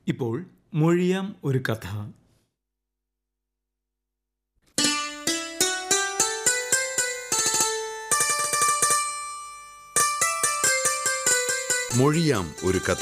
ഇപ്പോൾ മൊഴിയാം ഒരു കഥ മൊഴിയാം ഒരു കഥ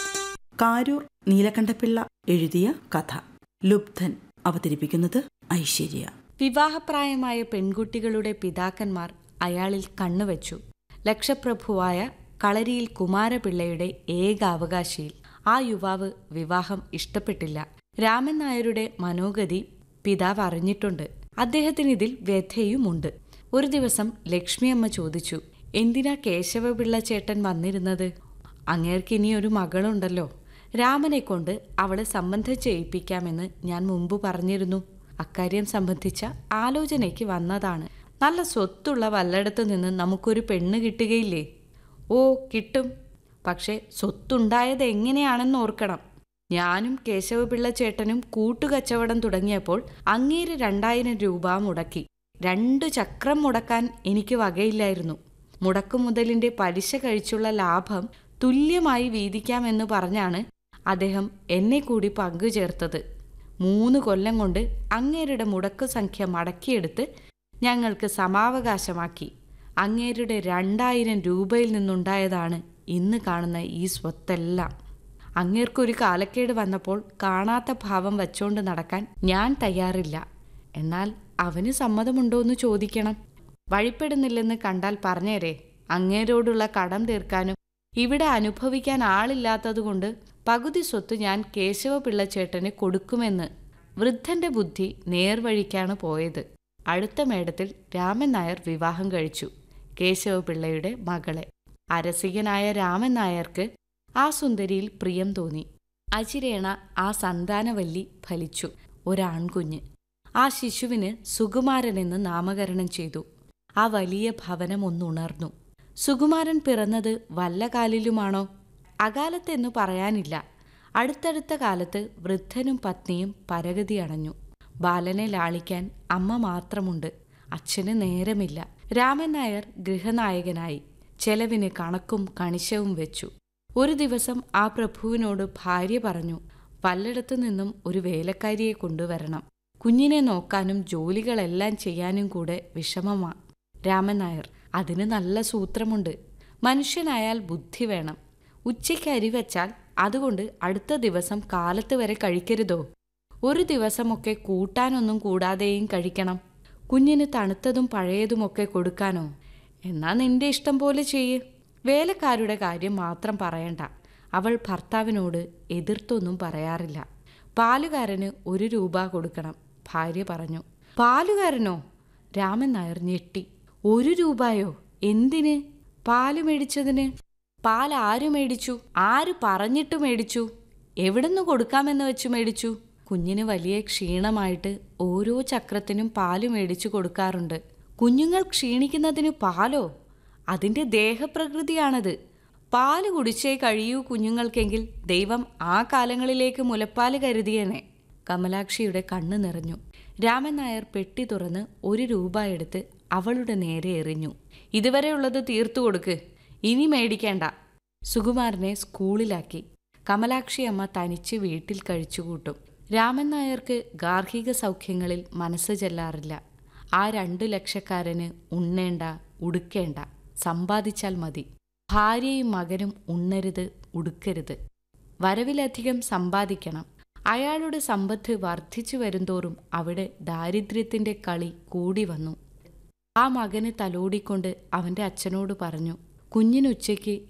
കാരൂർ നീലകണ്ഠപിള്ള എഴുതിയ കഥ ലുബ്ധൻ അവതരിപ്പിക്കുന്നത് ഐശ്വര്യ വിവാഹപ്രായമായ പെൺകുട്ടികളുടെ പിതാക്കന്മാർ അയാളിൽ കണ്ണുവച്ചു ലക്ഷപ്രഭുവായ കളരിയിൽ കുമാരപിള്ളയുടെ ഏക അവകാശിയിൽ ആ യുവാവ് വിവാഹം ഇഷ്ടപ്പെട്ടില്ല രാമൻ നായരുടെ മനോഗതി പിതാവ് അറിഞ്ഞിട്ടുണ്ട് അദ്ദേഹത്തിന് ഇതിൽ വ്യഥയുമുണ്ട് ഒരു ദിവസം ലക്ഷ്മിയമ്മ ചോദിച്ചു എന്തിനാ കേശവപിള്ള ചേട്ടൻ വന്നിരുന്നത് അങ്ങേർക്ക് ഇനി ഒരു മകളുണ്ടല്ലോ രാമനെ കൊണ്ട് അവളെ സംബന്ധം ചെയ്യിപ്പിക്കാമെന്ന് ഞാൻ മുമ്പ് പറഞ്ഞിരുന്നു അക്കാര്യം സംബന്ധിച്ച ആലോചനയ്ക്ക് വന്നതാണ് നല്ല സ്വത്തുള്ള വല്ലയിടത്തു നിന്ന് നമുക്കൊരു പെണ്ണ് കിട്ടുകയില്ലേ ഓ കിട്ടും പക്ഷേ സ്വത്തുണ്ടായത് എങ്ങനെയാണെന്ന് ഓർക്കണം ഞാനും കേശവപിള്ള ചേട്ടനും കൂട്ടുകച്ചവടം തുടങ്ങിയപ്പോൾ അങ്ങേര് രണ്ടായിരം രൂപ മുടക്കി രണ്ടു ചക്രം മുടക്കാൻ എനിക്ക് വകയില്ലായിരുന്നു മുടക്കുമുതലിന്റെ പലിശ കഴിച്ചുള്ള ലാഭം തുല്യമായി വീതിക്കാമെന്ന് പറഞ്ഞാണ് അദ്ദേഹം എന്നെ കൂടി പങ്കുചേർത്തത് മൂന്ന് കൊല്ലം കൊണ്ട് അങ്ങേരുടെ മുടക്കു സംഖ്യ മടക്കിയെടുത്ത് ഞങ്ങൾക്ക് സമാവകാശമാക്കി അങ്ങേരുടെ രണ്ടായിരം രൂപയിൽ നിന്നുണ്ടായതാണ് ഇന്ന് കാണുന്ന ഈ സ്വത്തെല്ലാം അങ്ങേർക്കൊരു കാലക്കേട് വന്നപ്പോൾ കാണാത്ത ഭാവം വച്ചോണ്ട് നടക്കാൻ ഞാൻ തയ്യാറില്ല എന്നാൽ അവന് സമ്മതമുണ്ടോന്ന് ചോദിക്കണം വഴിപ്പെടുന്നില്ലെന്ന് കണ്ടാൽ പറഞ്ഞേരെ അങ്ങേരോടുള്ള കടം തീർക്കാനും ഇവിടെ അനുഭവിക്കാൻ ആളില്ലാത്തതുകൊണ്ട് പകുതി സ്വത്ത് ഞാൻ കേശവപിള്ള ചേട്ടന് കൊടുക്കുമെന്ന് വൃദ്ധന്റെ ബുദ്ധി നേർവഴിക്കാണ് പോയത് അടുത്ത മേടത്തിൽ രാമൻ നായർ വിവാഹം കഴിച്ചു കേശവപിള്ളയുടെ മകളെ അരസികനായ രാമൻ നായർക്ക് ആ സുന്ദരിയിൽ പ്രിയം തോന്നി അചിരേണ ആ സന്താനവല്ലി ഫലിച്ചു ഒരാൺകുഞ്ഞ് ആ ശിശുവിന് സുകുമാരനെന്ന് നാമകരണം ചെയ്തു ആ വലിയ ഭവനം ഒന്നുണർന്നു സുകുമാരൻ പിറന്നത് വല്ല കാലിലുമാണോ അകാലത്തെന്നു പറയാനില്ല അടുത്തടുത്ത കാലത്ത് വൃദ്ധനും പത്നിയും പരഗതി അടഞ്ഞു ബാലനെ ലാളിക്കാൻ അമ്മ മാത്രമുണ്ട് അച്ഛന് നേരമില്ല രാമൻ നായർ ഗൃഹനായകനായി ചെലവിന് കണക്കും കണിശവും വെച്ചു ഒരു ദിവസം ആ പ്രഭുവിനോട് ഭാര്യ പറഞ്ഞു പലയിടത്തു നിന്നും ഒരു വേലക്കാരിയെ കൊണ്ടുവരണം കുഞ്ഞിനെ നോക്കാനും ജോലികളെല്ലാം ചെയ്യാനും കൂടെ വിഷമമാ രാമൻ നായർ അതിന് നല്ല സൂത്രമുണ്ട് മനുഷ്യനായാൽ ബുദ്ധി വേണം ഉച്ചയ്ക്ക് അരി വച്ചാൽ അതുകൊണ്ട് അടുത്ത ദിവസം കാലത്ത് വരെ കഴിക്കരുതോ ഒരു ദിവസമൊക്കെ കൂട്ടാനൊന്നും കൂടാതെയും കഴിക്കണം കുഞ്ഞിന് തണുത്തതും പഴയതുമൊക്കെ കൊടുക്കാനോ എന്നാ നിന്റെ ഇഷ്ടം പോലെ ചെയ്യ് വേലക്കാരുടെ കാര്യം മാത്രം പറയണ്ട അവൾ ഭർത്താവിനോട് എതിർത്തൊന്നും പറയാറില്ല പാലുകാരന് ഒരു രൂപ കൊടുക്കണം ഭാര്യ പറഞ്ഞു പാലുകാരനോ രാമൻ നായർ ഞെട്ടി ഒരു രൂപയോ എന്തിന് പാല് മേടിച്ചതിന് പാൽ ആര് മേടിച്ചു ആര് പറഞ്ഞിട്ട് മേടിച്ചു എവിടുന്ന് കൊടുക്കാമെന്ന് വെച്ച് മേടിച്ചു കുഞ്ഞിന് വലിയ ക്ഷീണമായിട്ട് ഓരോ ചക്രത്തിനും പാല് മേടിച്ചു കൊടുക്കാറുണ്ട് കുഞ്ഞുങ്ങൾ ക്ഷീണിക്കുന്നതിന് പാലോ അതിന്റെ ദേഹപ്രകൃതിയാണത് പാല് കുടിച്ചേ കഴിയൂ കുഞ്ഞുങ്ങൾക്കെങ്കിൽ ദൈവം ആ കാലങ്ങളിലേക്ക് മുലപ്പാല് കരുതിയേനെ കമലാക്ഷിയുടെ കണ്ണ് നിറഞ്ഞു രാമൻ നായർ പെട്ടി തുറന്ന് ഒരു രൂപ എടുത്ത് അവളുടെ നേരെ എറിഞ്ഞു ഇതുവരെയുള്ളത് തീർത്തു കൊടുക്ക് ഇനി മേടിക്കേണ്ട സുകുമാരനെ സ്കൂളിലാക്കി കമലാക്ഷി അമ്മ തനിച്ച് വീട്ടിൽ കഴിച്ചുകൂട്ടും രാമൻ നായർക്ക് ഗാർഹിക സൗഖ്യങ്ങളിൽ മനസ്സ് ചെല്ലാറില്ല ആ രണ്ടു ലക്ഷക്കാരന് ഉണ്ണേണ്ട ഉടുക്കേണ്ട സമ്പാദിച്ചാൽ മതി ഭാര്യയും മകനും ഉണ്ണരുത് ഉടുക്കരുത് വരവിലധികം സമ്പാദിക്കണം അയാളുടെ സമ്പത്ത് വർദ്ധിച്ചു വരുംതോറും അവിടെ ദാരിദ്ര്യത്തിന്റെ കളി കൂടി വന്നു ആ മകന് തലോടിക്കൊണ്ട് അവന്റെ അച്ഛനോട് പറഞ്ഞു കുഞ്ഞിനുച്ചയ്ക്ക്